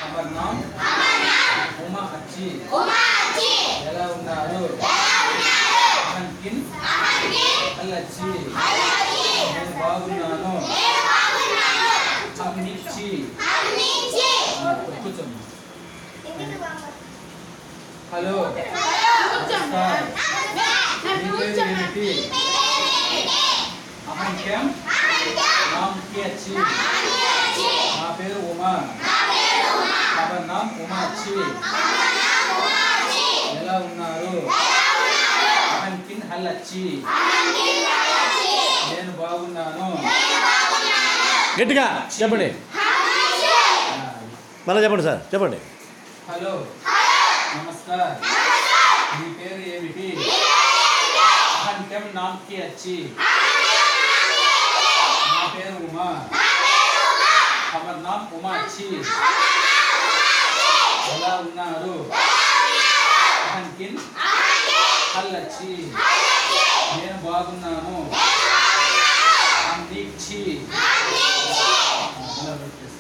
అమర్ నామ్ ఉమా అచ్చి ఎలా ఉన్నారు అహన్ కిన్ అల్లచ్చి నేను బాగున్నాను అమ్మిచ్చి కూర్చోండి హలో నమస్కారం మీ పేరు ఏమిటి అహం క్యం నామ్ కి అచ్చి నా పేరు ఉమా అమర్ నామ్ ఉమా అచ్చి ఎలా ఉన్నారు అహన్ కిన్ హల్లచ్చి నేను బాగున్నాను గట్టిగా చెప్పండి మళ్ళీ చెప్పండి సార్ చెప్పండి హలో నమస్కార్ మీ పేరు ఏమిటి అహన్ క్యం నామ్ కి అచ్చి నా పేరు ఉమా అమర్ నామ్ ఉమా అచ్చి ఎలా ఉన్నారు అహన్ కిన్ హల్లచ్చి నేను బాగున్నాను